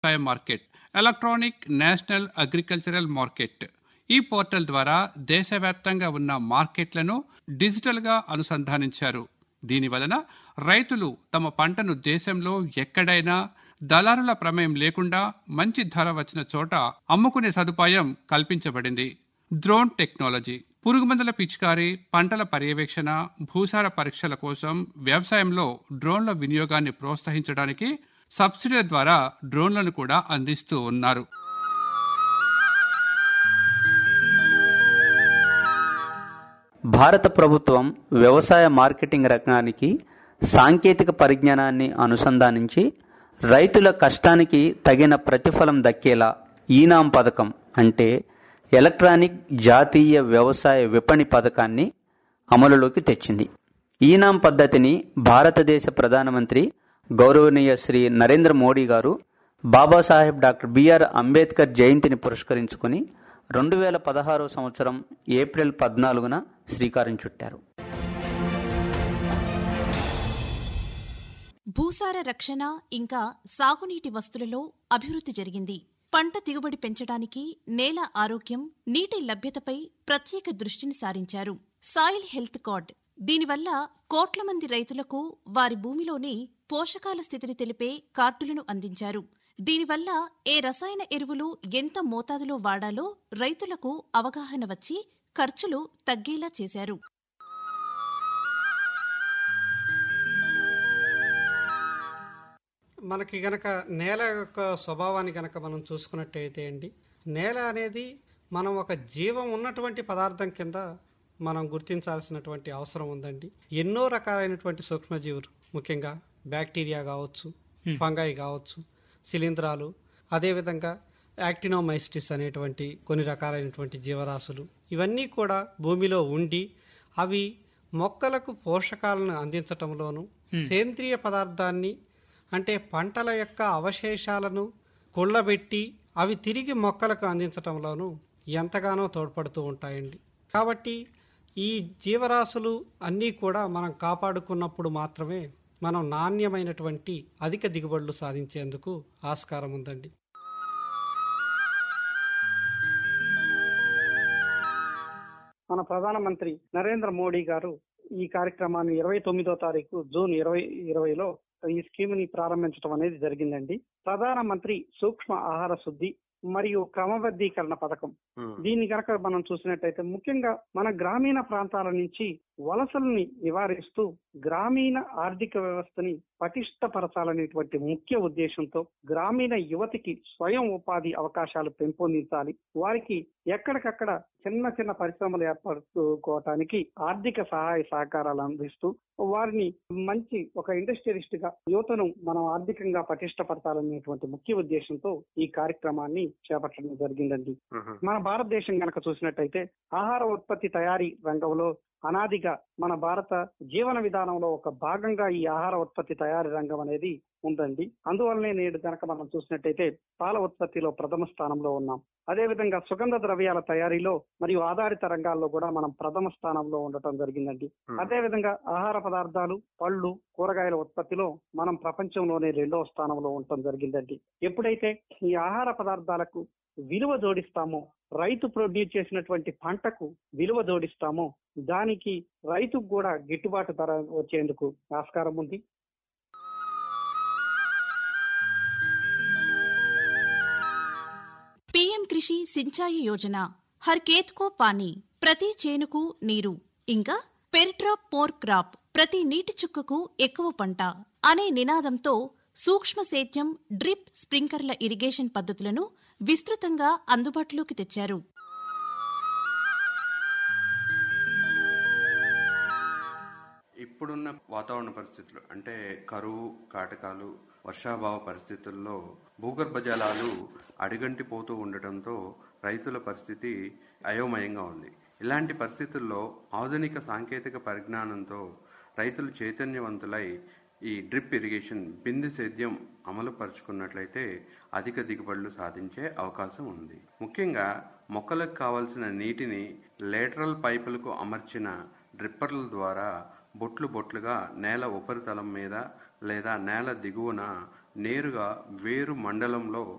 వ్యవసాయ market electronic national agricultural market ఈ portal ద్వారా దేశవ్యాప్తంగా ఉన్న మార్కెట్లను డిజిటల్గా అనుసంధానించారు దీని వలన రైతులు తమ పంటను దేశంలో ఎక్కడైనా దళారుల ప్రమేయం లేకుండా మంచి ధర వచ్చిన చోట అమ్ముకునే సదుపాయం కల్పించబడింది డ్రోన్ టెక్నాలజీ పురుగుమందుల పిచికారి పంటల పర్యవేక్షణ భూసార పరీక్షల కోసం వ్యవసాయంలో డ్రోన్ల వినియోగాన్ని ప్రోత్సహించడానికి సబ్సిడీల ద్వారా డ్రోన్లను కూడా అందిస్తూ ఉన్నారు భారత ప్రభుత్వం వ్యవసాయ మార్కెటింగ్ రంగానికి సాంకేతిక పరిజ్ఞానాన్ని అనుసంధానించి రైతుల కష్టానికి తగిన ప్రతిఫలం దక్కేలా ఈనాం పథకం అంటే ఎలక్ట్రానిక్ జాతీయ వ్యవసాయ విపణి పథకాన్ని అమలులోకి తెచ్చింది ఈనాం పద్ధతిని భారతదేశ ప్రధానమంత్రి గౌరవనీయ శ్రీ నరేంద్ర మోడీ గారు బాబాసాహెబ్ డాక్టర్ బిఆర్ అంబేద్కర్ జయంతిని పురస్కరించుకుని రెండు వేల పదహారవ సంవత్సరం ఏప్రిల్ పద్నాలుగున శ్రీకారం చుట్టారు భూసార రక్షణ ఇంకా సాగునీటి వస్తువులలో అభివృద్ధి జరిగింది పంట దిగుబడి పెంచడానికి నేల ఆరోగ్యం నీటి లభ్యతపై ప్రత్యేక దృష్టిని సారించారు సాయిల్ హెల్త్ కార్డ్ దీనివల్ల కోట్ల మంది రైతులకు వారి భూమిలోని పోషకాల స్థితిని తెలిపే కార్డులను అందించారు దీనివల్ల ఏ రసాయన ఎరువులు ఎంత మోతాదులో వాడాలో రైతులకు అవగాహన వచ్చి ఖర్చులు తగ్గేలా చేశారు మనకి గనక నేల యొక్క స్వభావాన్ని గనక మనం చూసుకున్నట్టయితే అండి నేల అనేది మనం ఒక జీవం ఉన్నటువంటి పదార్థం కింద మనం గుర్తించాల్సినటువంటి అవసరం ఉందండి ఎన్నో రకాలైనటువంటి సూక్ష్మజీవులు ముఖ్యంగా బ్యాక్టీరియా కావచ్చు ఫంగై కావచ్చు శిలీంధ్రాలు అదేవిధంగా యాక్టినోమైస్టిస్ అనేటువంటి కొన్ని రకాలైనటువంటి జీవరాశులు ఇవన్నీ కూడా భూమిలో ఉండి అవి మొక్కలకు పోషకాలను అందించటంలోను సేంద్రియ పదార్థాన్ని అంటే పంటల యొక్క అవశేషాలను కుళ్ళబెట్టి అవి తిరిగి మొక్కలకు అందించటంలోనూ ఎంతగానో తోడ్పడుతూ ఉంటాయండి కాబట్టి ఈ జీవరాశులు అన్నీ కూడా మనం కాపాడుకున్నప్పుడు మాత్రమే మనం నాణ్యమైనటువంటి అధిక దిగుబడులు సాధించేందుకు ఆస్కారం ఉందండి మన ప్రధానమంత్రి నరేంద్ర మోడీ గారు ఈ కార్యక్రమాన్ని ఇరవై తొమ్మిదో తారీఖు జూన్ ఇరవై ఇరవైలో ఈ స్కీమ్ ని ప్రారంభించడం అనేది జరిగిందండి ప్రధానమంత్రి సూక్ష్మ ఆహార శుద్ధి మరియు క్రమబద్ధీకరణ పథకం దీన్ని కనుక మనం చూసినట్టయితే ముఖ్యంగా మన గ్రామీణ ప్రాంతాల నుంచి వలసల్ని నివారిస్తూ గ్రామీణ ఆర్థిక వ్యవస్థని పటిష్టపరచాలనేటువంటి ముఖ్య ఉద్దేశంతో గ్రామీణ యువతికి స్వయం ఉపాధి అవకాశాలు పెంపొందించాలి వారికి ఎక్కడికక్కడ చిన్న చిన్న పరిశ్రమలు ఏర్పరచుకోవటానికి ఆర్థిక సహాయ సహకారాలు అందిస్తూ వారిని మంచి ఒక ఇండస్ట్రియలిస్ట్ గా యువతను మనం ఆర్థికంగా పటిష్టపరచాలనేటువంటి ముఖ్య ఉద్దేశంతో ఈ కార్యక్రమాన్ని చేపట్టడం జరిగిందండి మన భారతదేశం కనుక చూసినట్టయితే ఆహార ఉత్పత్తి తయారీ రంగంలో అనాదిగా మన భారత జీవన విధానంలో ఒక భాగంగా ఈ ఆహార ఉత్పత్తి తయారీ రంగం అనేది ఉందండి అందువల్లనే నేడు కనుక మనం చూసినట్టయితే పాల ఉత్పత్తిలో ప్రథమ స్థానంలో ఉన్నాం అదేవిధంగా సుగంధ ద్రవ్యాల తయారీలో మరియు ఆధారిత రంగాల్లో కూడా మనం ప్రథమ స్థానంలో ఉండటం జరిగిందండి అదేవిధంగా ఆహార పదార్థాలు పళ్ళు కూరగాయల ఉత్పత్తిలో మనం ప్రపంచంలోనే రెండవ స్థానంలో ఉండటం జరిగిందండి ఎప్పుడైతే ఈ ఆహార పదార్థాలకు విలువ జోడిస్తామో రైతు ప్రొడ్యూస్ చేసినటువంటి పంటకు విలువ జోడిస్తామో దానికి రైతుకు కూడా గిట్టుబాటు ధర వచ్చేందుకు ఆస్కారం ఉంది పీఎం కృషి సించాయి యోజన హర్ కేత్ కో పానీ ప్రతి చేనుకు నీరు ఇంకా పెరిడ్రాప్ మోర్ క్రాప్ ప్రతి నీటి చుక్కకు ఎక్కువ పంట అనే నినాదంతో సూక్ష్మ సేద్యం డ్రిప్ స్ప్రింకర్ల ఇరిగేషన్ పద్ధతులను విస్తృతంగా అందుబాటులోకి తెచ్చారు ఇప్పుడున్న వాతావరణ పరిస్థితులు అంటే కరువు కాటకాలు వర్షాభావ పరిస్థితుల్లో భూగర్భ జలాలు అడిగంటిపోతూ ఉండటంతో రైతుల పరిస్థితి అయోమయంగా ఉంది ఇలాంటి పరిస్థితుల్లో ఆధునిక సాంకేతిక పరిజ్ఞానంతో రైతులు చైతన్యవంతులై ఈ డ్రిప్ ఇరిగేషన్ బిందు సేద్యం అమలు పరుచుకున్నట్లయితే అధిక దిగుబడులు సాధించే అవకాశం ఉంది ముఖ్యంగా మొక్కలకు కావలసిన నీటిని లేటరల్ పైపులకు అమర్చిన డ్రిప్పర్ల ద్వారా బొట్లు బొట్లుగా నేల ఉపరితలం మీద లేదా నేల దిగువన నేరుగా వేరు మండలంలో